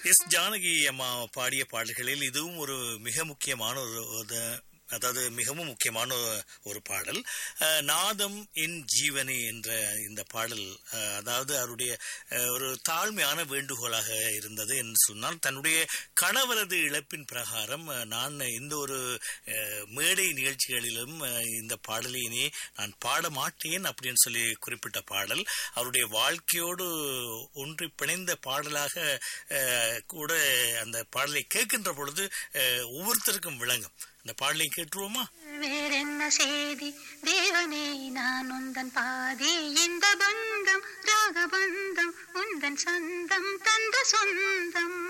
S Janaki அம்மா பாடிய பாடல்களில் இதுவும் ஒரு மிக முக்கியமான ஒரு ஒரு- அதாவது மிகவும் முக்கியமான ஒரு பாடல் அஹ், நாதம் என் ஜீவனே என்ற இந்த பாடல் அஹ், அதாவது அவருடைய அஹ், ஒரு தாழ்மையான வேண்டுகோளாக இருந்தது என்று சொன்னால் தன்னுடைய கணவரது இழப்பின் பிரகாரம் அஹ், நான் இந்த ஒரு அஹ், மேடை நிகழ்ச்சிகளிலும் அஹ், இந்த பாடலினை நான் பாட மாட்டேன் அப்படின்னு சொல்லி குறிப்பிட்ட பாடல் அவருடைய வாழ்க்கையோடு ஒன்றி பிணைந்த பாடலாக அஹ், கூட அந்த பாடலை கேட்கின்ற பொழுது அஹ், ஒவ்வொருத்தருக்கும் விளங்கும் அந்த பாடலை கேட்டுருவோமா வேறென்ன செய்தி தேவனே நான் உந்தன் பாதி இந்த பந்தம் ராகபந்தம் உந்தன் சொந்தம் தந்த சொந்தம்